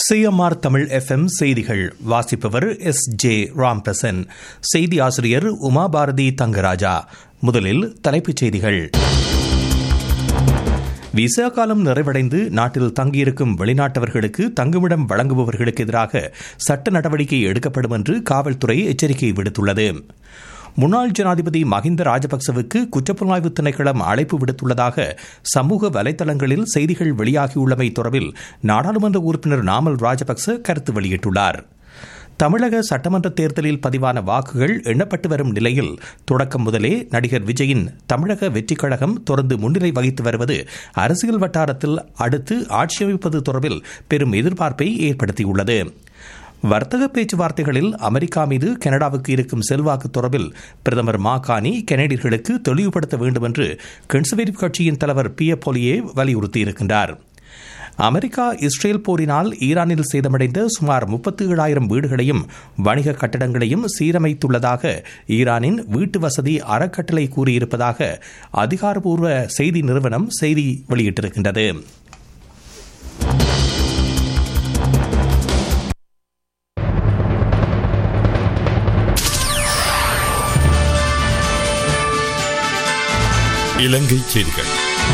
CMR Tamil FM செய்திகள் வாசிப்பவர் S J Ramprasan செய்தி ஆசிரியர் உமா பாரதி தங்கராஜா முதலில் தலைப்புச் செய்திகள் விசா காலம் நிறைவடைந்து நாட்டில் தங்கியிருக்கும் வெளிநாட்டவர்களுக்கு தங்குமிடம் வழங்குபவர்களுக்கு எதிராக சட்ட நடவடிக்கை எடுக்கப்படும் என்று காவல்துறை எச்சரிக்கை விடுத்துள்ளது முன்னாள் ஜனாதிபதி மஹிந்த ராஜபக்சவுக்கு குற்றப்புலனாய்வு திணைக்களம் அழைப்பு விடுத்துள்ளதாக சமூக வலைதளங்களில் செய்திகள் வெளியாகியுள்ளமை தொடர்பில் நாடாளுமன்ற உறுப்பினர் நாமல் ராஜபக்ச கருத்து வெளியிட்டுள்ளார் தமிழக சட்டமன்ற தேர்தலில் பதிவான வாக்குகள் எண்ணப்பட்டு வரும் நிலையில் தொடக்கம் முதலே நடிகர் விஜயின் தமிழக வெற்றிக் கழகம் தொடர்ந்து முன்னிலை வகித்து வருவது அரசியல் வட்டாரத்தில் அடுத்து ஆட்சியமைப்பது தொடர்பில் பெரும் எதிர்பார்ப்பை ஏற்படுத்தியுள்ளது வர்த்தக பேச்சுவார்த்தைகளில் அமெரிக்கா மீது கனடாவுக்கு இருக்கும் செல்வாக்கு தொடர்பில் பிரதமர் மாகாணி கனடியர்களுக்கு தெளிவுபடுத்த வேண்டும் என்று கன்சர்வேட்டிவ் கட்சியின் தலைவர் பி எ பொலியே வலியுறுத்தியிருக்கின்றார் அமெரிக்கா இஸ்ரேல் போரினால் ஈரானில் சேதமடைந்த சுமார் முப்பத்தி ஏழாயிரம் வீடுகளையும் வணிக கட்டடங்களையும் சீரமைத்துள்ளதாக ஈரானின் வீட்டு வசதி அறக்கட்டளை கூறியிருப்பதாக அதிகாரப்பூர்வ செய்தி நிறுவனம் செய்தி வெளியிட்டிருக்கின்றது இலங்கை செய்திகள்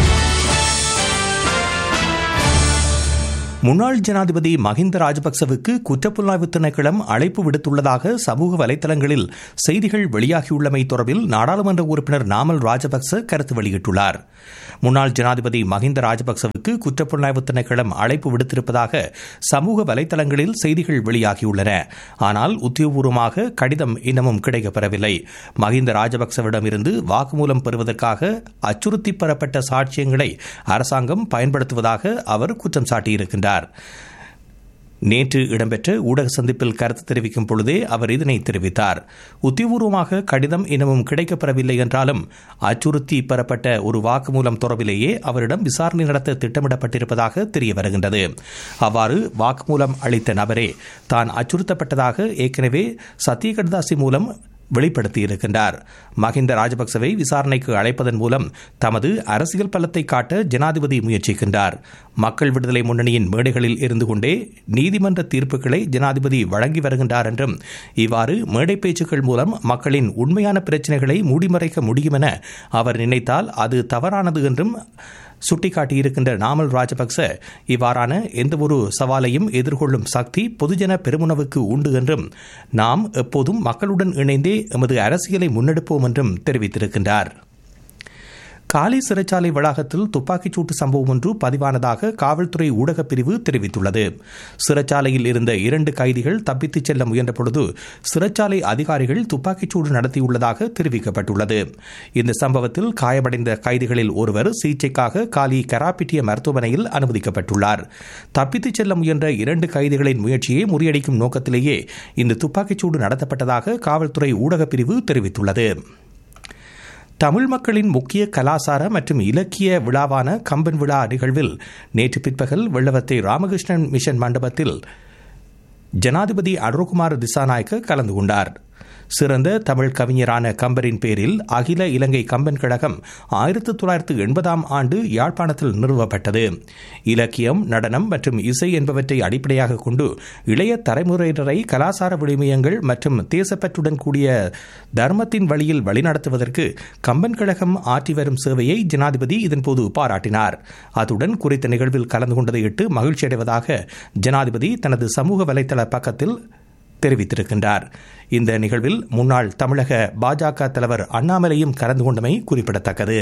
முன்னாள் ஜனாதிபதி மஹிந்த ராஜபக்சவுக்கு குற்றப்புலனாய்வு திணைக்களம் அழைப்பு விடுத்துள்ளதாக சமூக வலைதளங்களில் செய்திகள் வெளியாகியுள்ளமை தொடர்பில் நாடாளுமன்ற உறுப்பினர் நாமல் ராஜபக்ச கருத்து வெளியிட்டுள்ளார் முன்னாள் ஜனாதிபதி மஹிந்த ராஜபக்சவுக்கு குற்றப்புலனாய்வு திணைக்களம் அழைப்பு விடுத்திருப்பதாக சமூக வலைதளங்களில் செய்திகள் வெளியாகியுள்ளன ஆனால் உத்தியோகபூர்வமாக கடிதம் இன்னமும் கிடைக்கப்பெறவில்லை மஹிந்த ராஜபக்சவிடமிருந்து வாக்குமூலம் பெறுவதற்காக அச்சுறுத்தி பெறப்பட்ட சாட்சியங்களை அரசாங்கம் பயன்படுத்துவதாக அவர் குற்றம் சாட்டியிருக்கின்றார் நேற்று இடம்பெற்ற ஊடக சந்திப்பில் கருத்து தெரிவிக்கும் பொழுதே அவர் இதனை தெரிவித்தார் உத்தியபூர்வமாக கடிதம் இன்னமும் கிடைக்கப்பெறவில்லை என்றாலும் அச்சுறுத்தி பெறப்பட்ட ஒரு வாக்குமூலம் தொடர்பிலேயே அவரிடம் விசாரணை நடத்த திட்டமிடப்பட்டிருப்பதாக தெரிய வருகின்றது அவ்வாறு வாக்குமூலம் அளித்த நபரே தான் அச்சுறுத்தப்பட்டதாக ஏற்கனவே சத்தியகடதாசி மூலம் வெளிப்படுத்தியிருக்கின்றார் மஹிந்த ராஜபக்சவை விசாரணைக்கு அழைப்பதன் மூலம் தமது அரசியல் பலத்தை காட்ட ஜனாதிபதி முயற்சிக்கின்றார் மக்கள் விடுதலை முன்னணியின் மேடைகளில் இருந்து கொண்டே நீதிமன்ற தீர்ப்புகளை ஜனாதிபதி வழங்கி வருகின்றார் என்றும் இவ்வாறு மேடை பேச்சுக்கள் மூலம் மக்களின் உண்மையான பிரச்சினைகளை மூடிமறைக்க முடியும் என அவர் நினைத்தால் அது தவறானது என்றும் சுட்டிக்காட்டியிருக்கின்ற நாமல் ராஜபக்ச இவ்வாறான எந்தவொரு சவாலையும் எதிர்கொள்ளும் சக்தி பொதுஜன பெருமுனவுக்கு உண்டு என்றும் நாம் எப்போதும் மக்களுடன் இணைந்தே எமது அரசியலை முன்னெடுப்போம் என்றும் தெரிவித்திருக்கின்றார் காலி சிறைச்சாலை வளாகத்தில் துப்பாக்கிச் சூட்டு சம்பவம் ஒன்று பதிவானதாக காவல்துறை ஊடகப் பிரிவு தெரிவித்துள்ளது சிறைச்சாலையில் இருந்த இரண்டு கைதிகள் தப்பித்துச் செல்ல முயன்றபொழுது சிறைச்சாலை அதிகாரிகள் துப்பாக்கிச்சூடு நடத்தியுள்ளதாக தெரிவிக்கப்பட்டுள்ளது இந்த சம்பவத்தில் காயமடைந்த கைதிகளில் ஒருவர் சிகிச்சைக்காக காலி கராப்பிட்டிய மருத்துவமனையில் அனுமதிக்கப்பட்டுள்ளார் தப்பித்துச் செல்ல முயன்ற இரண்டு கைதிகளின் முயற்சியை முறியடிக்கும் நோக்கத்திலேயே இந்த துப்பாக்கிச்சூடு நடத்தப்பட்டதாக காவல்துறை ஊடகப் பிரிவு தெரிவித்துள்ளது தமிழ் மக்களின் முக்கிய கலாசார மற்றும் இலக்கிய விழாவான கம்பன் விழா நிகழ்வில் நேற்று பிற்பகல் வெள்ளவத்தை ராமகிருஷ்ணன் மிஷன் மண்டபத்தில் ஜனாதிபதி அருள்குமார் திசாநாயக்க கலந்து கொண்டார் சிறந்த தமிழ் கவிஞரான கம்பரின் பேரில் அகில இலங்கை கம்பன் கழகம் ஆயிரத்தி தொள்ளாயிரத்து எண்பதாம் ஆண்டு யாழ்ப்பாணத்தில் நிறுவப்பட்டது இலக்கியம் நடனம் மற்றும் இசை என்பவற்றை அடிப்படையாக கொண்டு இளைய தலைமுறையினரை கலாசார விழுமியங்கள் மற்றும் தேசப்பற்றுடன் கூடிய தர்மத்தின் வழியில் வழிநடத்துவதற்கு கம்பன் கழகம் ஆற்றி வரும் சேவையை ஜனாதிபதி இதன்போது பாராட்டினார் அத்துடன் குறித்த நிகழ்வில் கலந்து கொண்டதையிட்டு மகிழ்ச்சியடைவதாக ஜனாதிபதி தனது சமூக வலைதள பக்கத்தில் தெரிவித்திருக்கின்றார் இந்த நிகழ்வில் முன்னாள் தமிழக பாஜக தலைவர் அண்ணாமலையும் கலந்து கொண்டமை குறிப்பிடத்தக்கது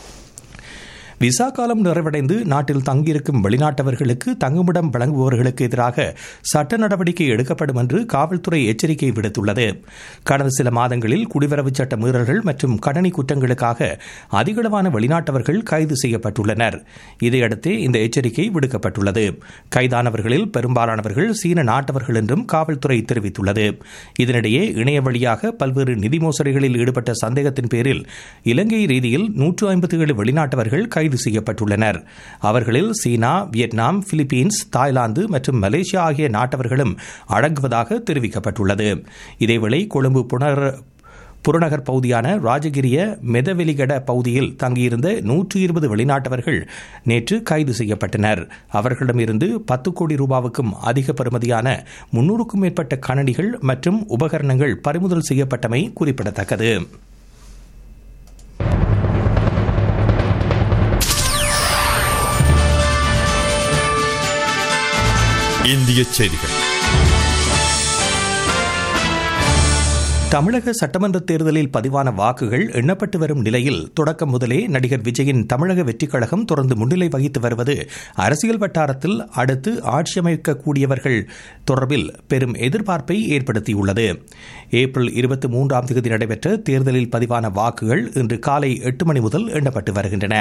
விசா காலம் நிறைவடைந்து நாட்டில் தங்கியிருக்கும் வெளிநாட்டவர்களுக்கு தங்குமிடம் வழங்குபவர்களுக்கு எதிராக சட்ட நடவடிக்கை எடுக்கப்படும் என்று காவல்துறை எச்சரிக்கை விடுத்துள்ளது கடந்த சில மாதங்களில் குடிவரவு சட்ட மீறல்கள் மற்றும் கடனி குற்றங்களுக்காக அதிகளவான வெளிநாட்டவர்கள் கைது செய்யப்பட்டுள்ளனர் இதையடுத்து இந்த எச்சரிக்கை விடுக்கப்பட்டுள்ளது கைதானவர்களில் பெரும்பாலானவர்கள் சீன நாட்டவர்கள் என்றும் காவல்துறை தெரிவித்துள்ளது இதனிடையே இணைய வழியாக பல்வேறு நிதி மோசடிகளில் ஈடுபட்ட சந்தேகத்தின் பேரில் இலங்கை ரீதியில் நூற்று ஐம்பத்தி ஏழு வெளிநாட்டவர்கள் கைது கைது செய்யப்பட்டுள்ளனர் அவர்களில் சீனா வியட்நாம் பிலிப்பீன்ஸ் தாய்லாந்து மற்றும் மலேசியா ஆகிய நாட்டவர்களும் அடங்குவதாக தெரிவிக்கப்பட்டுள்ளது இதேவேளை கொழும்பு புனர் புறநகர் பகுதியான ராஜகிரிய மெதவெலிகட பகுதியில் தங்கியிருந்த நூற்று இருபது வெளிநாட்டவர்கள் நேற்று கைது செய்யப்பட்டனர் அவர்களிடமிருந்து பத்து கோடி ரூபாவுக்கும் அதிக பெறுமதியான முன்னூறுக்கும் மேற்பட்ட கணனிகள் மற்றும் உபகரணங்கள் பறிமுதல் செய்யப்பட்டமை குறிப்பிடத்தக்கது இந்திய செய்திகள் தமிழக சட்டமன்ற தேர்தலில் பதிவான வாக்குகள் எண்ணப்பட்டு வரும் நிலையில் தொடக்கம் முதலே நடிகர் விஜயின் தமிழக வெற்றிக் கழகம் தொடர்ந்து முன்னிலை வகித்து வருவது அரசியல் வட்டாரத்தில் அடுத்து ஆட்சியமைக்கக்கூடியவர்கள் தொடர்பில் பெரும் எதிர்பார்ப்பை ஏற்படுத்தியுள்ளது ஏப்ரல் இருபத்தி மூன்றாம் தேதி நடைபெற்ற தேர்தலில் பதிவான வாக்குகள் இன்று காலை எட்டு மணி முதல் எண்ணப்பட்டு வருகின்றன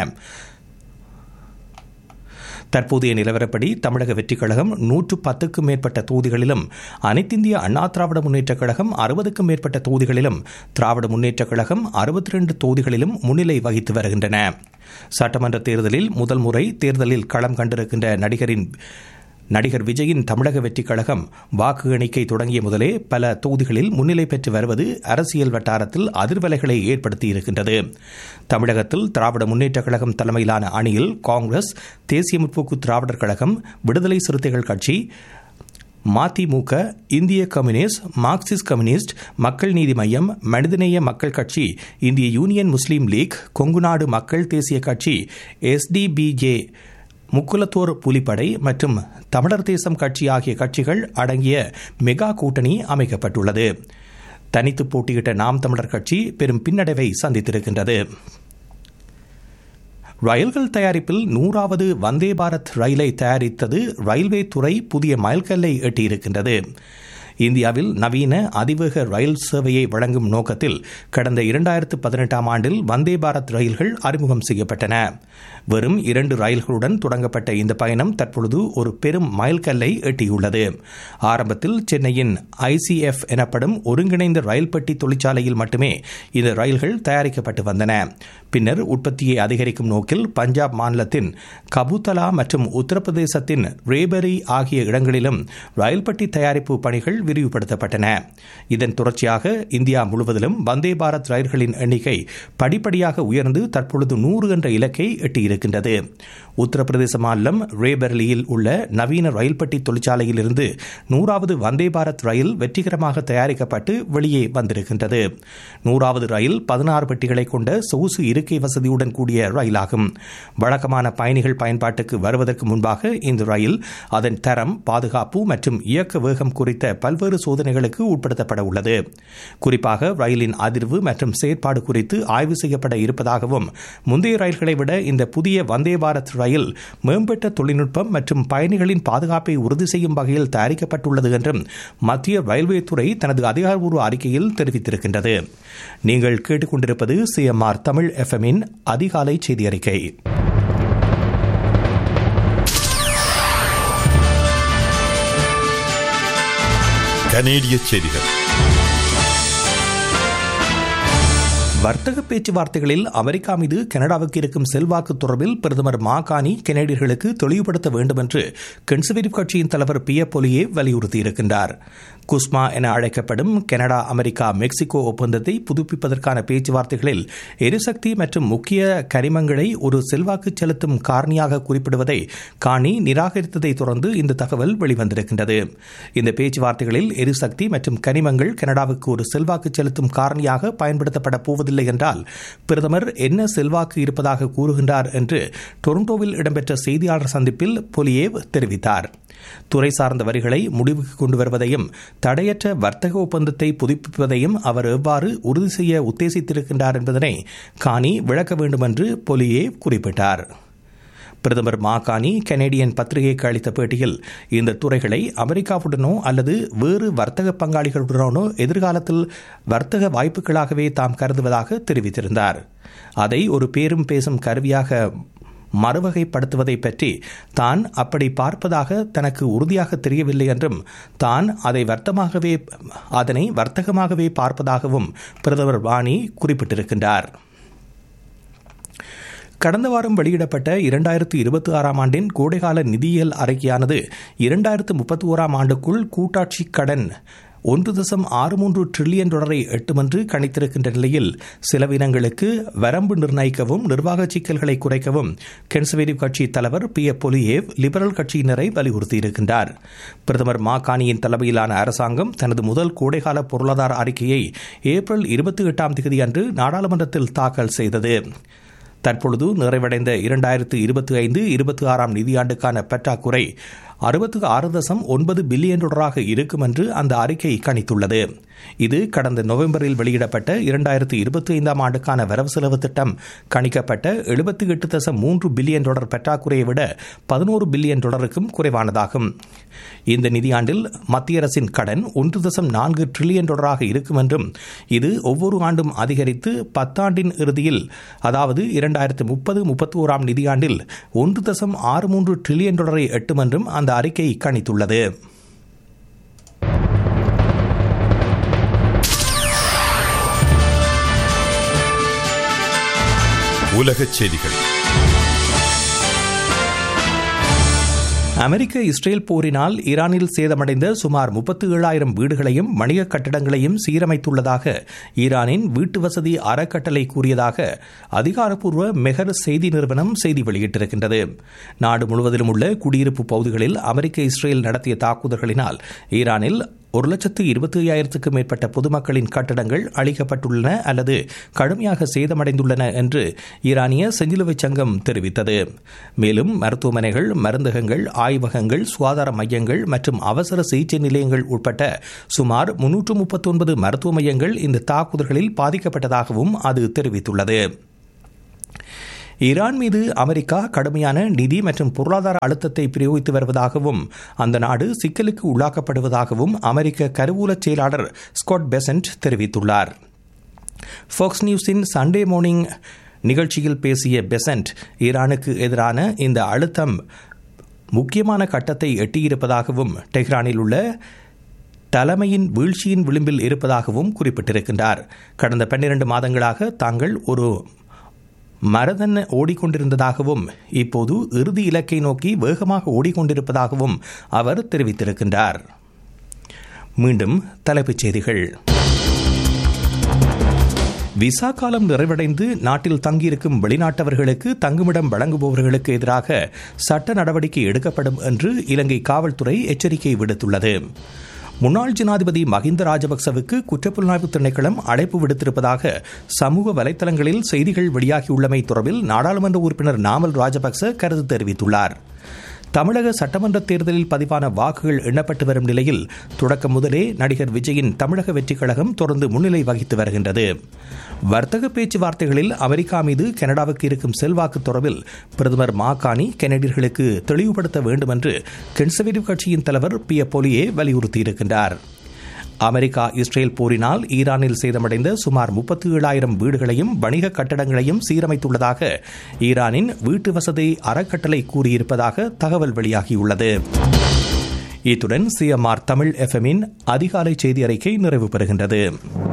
தற்போதைய நிலவரப்படி தமிழக வெற்றிக் கழகம் நூற்று பத்துக்கும் மேற்பட்ட தொகுதிகளிலும் அனைத்திந்திய அண்ணா திராவிட முன்னேற்றக் கழகம் அறுபதுக்கும் மேற்பட்ட தொகுதிகளிலும் திராவிட முன்னேற்றக் கழகம் அறுபத்தி ரெண்டு தொகுதிகளிலும் முன்னிலை வகித்து வருகின்றன சட்டமன்ற தேர்தலில் முதல் முறை தேர்தலில் களம் கண்டிருக்கின்ற நடிகரின் நடிகர் விஜயின் தமிழக வெற்றிக் கழகம் வாக்கு எண்ணிக்கை தொடங்கிய முதலே பல தொகுதிகளில் முன்னிலை பெற்று வருவது அரசியல் வட்டாரத்தில் அதிர்வலைகளை ஏற்படுத்தியிருக்கின்றது தமிழகத்தில் திராவிட முன்னேற்றக் கழகம் தலைமையிலான அணியில் காங்கிரஸ் தேசிய முற்போக்கு திராவிடர் கழகம் விடுதலை சிறுத்தைகள் கட்சி மதிமுக இந்திய கம்யூனிஸ்ட் மார்க்சிஸ்ட் கம்யூனிஸ்ட் மக்கள் நீதி மையம் மனிதநேய மக்கள் கட்சி இந்திய யூனியன் முஸ்லீம் லீக் கொங்குநாடு மக்கள் தேசிய கட்சி எஸ்டிபிஜே முக்குலத்தோர் புலிப்படை மற்றும் தமிழர் தேசம் கட்சி ஆகிய கட்சிகள் அடங்கிய மெகா கூட்டணி அமைக்கப்பட்டுள்ளது தனித்து போட்டியிட்ட நாம் தமிழர் கட்சி பெரும் பின்னடைவை சந்தித்திருக்கின்றது ரயில்கள் தயாரிப்பில் நூறாவது வந்தே பாரத் ரயிலை தயாரித்தது ரயில்வே துறை புதிய மைல்கல்லை எட்டியிருக்கின்றது இந்தியாவில் நவீன அதிவேக ரயில் சேவையை வழங்கும் நோக்கத்தில் கடந்த இரண்டாயிரத்து பதினெட்டாம் ஆண்டில் வந்தே பாரத் ரயில்கள் அறிமுகம் செய்யப்பட்டன வெறும் இரண்டு ரயில்களுடன் தொடங்கப்பட்ட இந்த பயணம் தற்பொழுது ஒரு பெரும் மைல்கல்லை எட்டியுள்ளது ஆரம்பத்தில் சென்னையின் ஐசிஎஃப் எனப்படும் ஒருங்கிணைந்த ரயில் பெட்டி தொழிற்சாலையில் மட்டுமே இந்த ரயில்கள் தயாரிக்கப்பட்டு வந்தன பின்னர் உற்பத்தியை அதிகரிக்கும் நோக்கில் பஞ்சாப் மாநிலத்தின் கபூத்தலா மற்றும் உத்தரப்பிரதேசத்தின் ரேபரி ஆகிய இடங்களிலும் ரயில் பெட்டி தயாரிப்பு பணிகள் விரிவுபடுத்தப்பட்டன இதன் தொடர்ச்சியாக இந்தியா முழுவதிலும் வந்தே பாரத் ரயில்களின் எண்ணிக்கை படிப்படியாக உயர்ந்து தற்பொழுது நூறு என்ற இலக்கை எட்டியிருக்கின்றது உத்தரப்பிரதேச மாநிலம் ரேபர்லியில் உள்ள நவீன ரயில் பெட்டி தொழிற்சாலையில் இருந்து நூறாவது வந்தே பாரத் ரயில் வெற்றிகரமாக தயாரிக்கப்பட்டு வெளியே வந்திருக்கின்றது நூறாவது ரயில் பதினாறு பெட்டிகளை கொண்ட சொகுசு இருக்கை வசதியுடன் கூடிய ரயிலாகும் வழக்கமான பயணிகள் பயன்பாட்டுக்கு வருவதற்கு முன்பாக இந்த ரயில் அதன் தரம் பாதுகாப்பு மற்றும் இயக்க வேகம் குறித்த பல்வேறு சோதனைகளுக்கு உட்படுத்தப்பட உள்ளது குறிப்பாக ரயிலின் அதிர்வு மற்றும் செயற்பாடு குறித்து ஆய்வு செய்யப்பட இருப்பதாகவும் முந்தைய ரயில்களை விட இந்த புதிய வந்தே பாரத் ரயில் மேம்பட்ட தொழில்நுட்பம் மற்றும் பயணிகளின் பாதுகாப்பை உறுதி செய்யும் வகையில் தயாரிக்கப்பட்டுள்ளது என்றும் மத்திய ரயில்வே துறை தனது அதிகாரப்பூர்வ அறிக்கையில் தெரிவித்திருக்கின்றது நீங்கள் கேட்டுக்கொண்டிருப்பது சிஎம்ஆர் தமிழ் எஃப்எம்மின் அதிகாலை செய்தி அறிக்கை கனேடிய செய்திகள் வர்த்தக பேச்சுவார்த்தைகளில் அமெரிக்கா மீது கனடாவுக்கு இருக்கும் செல்வாக்கு தொடர்பில் பிரதமர் மாகாணி கெனடியர்களுக்கு தெளிவுபடுத்த வேண்டும் என்று கன்சர்வேட்டிவ் கட்சியின் தலைவர் பிய பொலியே வலியுறுத்தியிருக்கின்றார் குஸ்மா என அழைக்கப்படும் கனடா அமெரிக்கா மெக்சிகோ ஒப்பந்தத்தை புதுப்பிப்பதற்கான பேச்சுவார்த்தைகளில் எரிசக்தி மற்றும் முக்கிய கரிமங்களை ஒரு செல்வாக்கு செலுத்தும் காரணியாக குறிப்பிடுவதை காணி நிராகரித்ததை தொடர்ந்து இந்த தகவல் வெளிவந்திருக்கின்றது இந்த பேச்சுவார்த்தைகளில் எரிசக்தி மற்றும் கனிமங்கள் கனடாவுக்கு ஒரு செல்வாக்கு செலுத்தும் காரணியாக பயன்படுத்தப்பட போவதில்லை என்றால் பிரதமர் என்ன செல்வாக்கு இருப்பதாக கூறுகின்றார் என்று டொரண்டோவில் இடம்பெற்ற செய்தியாளர் சந்திப்பில் பொலியேவ் தெரிவித்தார் துறை சார்ந்த வரிகளை முடிவுக்கு கொண்டு வருவதையும் தடையற்ற வர்த்தக ஒப்பந்தத்தை புதுப்பிப்பதையும் அவர் எவ்வாறு உறுதி செய்ய உத்தேசித்திருக்கின்றார் என்பதனை காணி விளக்க வேண்டும் என்று பொலியே குறிப்பிட்டார் பிரதமர் மாகாணி கனேடியன் பத்திரிகைக்கு அளித்த பேட்டியில் இந்த துறைகளை அமெரிக்காவுடனோ அல்லது வேறு வர்த்தக பங்காளிகளுடனோ எதிர்காலத்தில் வர்த்தக வாய்ப்புகளாகவே தாம் கருதுவதாக தெரிவித்திருந்தார் அதை ஒரு பேரும் பேசும் கருவியாக மறுவகைப்படுத்துவதை பற்றி தான் அப்படி பார்ப்பதாக தனக்கு உறுதியாக தெரியவில்லை என்றும் தான் அதை வர்த்தமாகவே அதனை வர்த்தகமாகவே பார்ப்பதாகவும் பிரதமர் வாணி குறிப்பிட்டிருக்கின்றார் கடந்த வாரம் வெளியிடப்பட்ட இரண்டாயிரத்து இருபத்தி ஆறாம் ஆண்டின் கோடைகால நிதியியல் அறிக்கையானது இரண்டாயிரத்து முப்பத்தி ஓராம் ஆண்டுக்குள் கூட்டாட்சி கடன் ஒன்று தசம் ஆறு மூன்று டிரில்லியன் டாலரை எட்டும் என்று கணித்திருக்கின்ற நிலையில் செலவினங்களுக்கு வரம்பு நிர்ணயிக்கவும் நிர்வாக சிக்கல்களை குறைக்கவும் கன்சர்வேட்டிவ் கட்சி தலைவர் பி எ பொலியேவ் லிபரல் கட்சியினரை வலியுறுத்தியிருக்கின்றார் பிரதமர் மாகாணியின் தலைமையிலான அரசாங்கம் தனது முதல் கோடைகால பொருளாதார அறிக்கையை ஏப்ரல் இருபத்தி எட்டாம் தேதி அன்று நாடாளுமன்றத்தில் தாக்கல் செய்தது தற்பொழுது நிறைவடைந்த இரண்டாயிரத்து இருபத்தி ஐந்து இருபத்தி ஆறாம் நிதியாண்டுக்கான பற்றாக்குறை அறுபத்து ஆறு தசம் ஒன்பது பில்லியன் டாலராக இருக்கும் என்று அந்த அறிக்கை கணித்துள்ளது இது கடந்த நவம்பரில் வெளியிடப்பட்ட இரண்டாயிரத்து இருபத்தி ஐந்தாம் ஆண்டுக்கான வரவு செலவு திட்டம் கணிக்கப்பட்ட எழுபத்தி எட்டு தசம் மூன்று பில்லியன் டாலர் பற்றாக்குறையை விட பதினோரு பில்லியன் டாலருக்கும் குறைவானதாகும் இந்த நிதியாண்டில் மத்திய அரசின் கடன் ஒன்று தசம் நான்கு டிரில்லியன் டாலராக இருக்கும் என்றும் இது ஒவ்வொரு ஆண்டும் அதிகரித்து பத்தாண்டின் இறுதியில் அதாவது இரண்டாயிரத்து முப்பது முப்பத்தி ஓராம் நிதியாண்டில் ஒன்று தசம் ஆறு மூன்று டிரில்லியன் டாலரை எட்டும் என்றும் அந்த அறிக்கை கணித்துள்ளது உலகச் செய்திகள் அமெரிக்க இஸ்ரேல் போரினால் ஈரானில் சேதமடைந்த சுமார் முப்பத்தி ஏழாயிரம் வீடுகளையும் வணிக கட்டடங்களையும் சீரமைத்துள்ளதாக ஈரானின் வீட்டு வசதி அறக்கட்டளை கூறியதாக அதிகாரப்பூர்வ மெஹர் செய்தி நிறுவனம் செய்தி வெளியிட்டிருக்கின்றது நாடு முழுவதிலும் உள்ள குடியிருப்பு பகுதிகளில் அமெரிக்க இஸ்ரேல் நடத்திய தாக்குதல்களினால் ஈரானில் ஒரு லட்சத்து இருபத்தி ஐயாயிரத்துக்கும் மேற்பட்ட பொதுமக்களின் கட்டடங்கள் அழிக்கப்பட்டுள்ளன அல்லது கடுமையாக சேதமடைந்துள்ளன என்று ஈரானிய செஞ்சிலுவை சங்கம் தெரிவித்தது மேலும் மருத்துவமனைகள் மருந்தகங்கள் ஆய்வகங்கள் சுகாதார மையங்கள் மற்றும் அவசர சிகிச்சை நிலையங்கள் உட்பட்ட சுமார் முன்னூற்று முப்பத்தொன்பது மருத்துவ மையங்கள் இந்த தாக்குதல்களில் பாதிக்கப்பட்டதாகவும் அது தெரிவித்துள்ளது ஈரான் மீது அமெரிக்கா கடுமையான நிதி மற்றும் பொருளாதார அழுத்தத்தை பிரயோகித்து வருவதாகவும் அந்த நாடு சிக்கலுக்கு உள்ளாக்கப்படுவதாகவும் அமெரிக்க கருவூல செயலாளர் ஸ்காட் பெசன்ட் தெரிவித்துள்ளார் ஃபாக்ஸ் நியூஸின் சண்டே மார்னிங் நிகழ்ச்சியில் பேசிய பெசன்ட் ஈரானுக்கு எதிரான இந்த அழுத்தம் முக்கியமான கட்டத்தை எட்டியிருப்பதாகவும் டெஹ்ரானில் உள்ள தலைமையின் வீழ்ச்சியின் விளிம்பில் இருப்பதாகவும் குறிப்பிட்டிருக்கின்றார் கடந்த பன்னிரண்டு மாதங்களாக தாங்கள் ஒரு மரதன் ஓடிக்கொண்டிருந்ததாகவும் இப்போது இறுதி இலக்கை நோக்கி வேகமாக ஓடிக்கொண்டிருப்பதாகவும் அவர் தெரிவித்திருக்கின்றார் மீண்டும் தலைப்புச் செய்திகள் விசா காலம் நிறைவடைந்து நாட்டில் தங்கியிருக்கும் வெளிநாட்டவர்களுக்கு தங்குமிடம் வழங்குபவர்களுக்கு எதிராக சட்ட நடவடிக்கை எடுக்கப்படும் என்று இலங்கை காவல்துறை எச்சரிக்கை விடுத்துள்ளது முன்னாள் ஜனாதிபதி மஹிந்த ராஜபக்சவுக்கு குற்றப்புலனாய்வு திணைக்களம் அழைப்பு விடுத்திருப்பதாக சமூக வலைதளங்களில் செய்திகள் வெளியாகியுள்ளமை தொடர்பில் நாடாளுமன்ற உறுப்பினர் நாமல் ராஜபக்ச கருத்து தெரிவித்துள்ளார் தமிழக சட்டமன்ற தேர்தலில் பதிவான வாக்குகள் எண்ணப்பட்டு வரும் நிலையில் தொடக்கம் முதலே நடிகர் விஜயின் தமிழக வெற்றிக் கழகம் தொடர்ந்து முன்னிலை வகித்து வருகின்றது வர்த்தக பேச்சுவார்த்தைகளில் அமெரிக்கா மீது கனடாவுக்கு இருக்கும் செல்வாக்கு தொடர்பில் பிரதமர் மாகாணி கெனடியர்களுக்கு தெளிவுபடுத்த வேண்டும் என்று கன்சர்வேட்டிவ் கட்சியின் தலைவர் பி எ பொலியே வலியுறுத்தியிருக்கின்றார் அமெரிக்கா இஸ்ரேல் போரினால் ஈரானில் சேதமடைந்த சுமார் முப்பத்தி ஏழாயிரம் வீடுகளையும் வணிக கட்டடங்களையும் சீரமைத்துள்ளதாக ஈரானின் வீட்டு வசதி அறக்கட்டளை கூறியிருப்பதாக தகவல் வெளியாகியுள்ளது இத்துடன் சிஎம்ஆர் தமிழ் எஃப்எம்மின் அதிகாலை செய்தி அறிக்கை நிறைவு பெறுகின்றது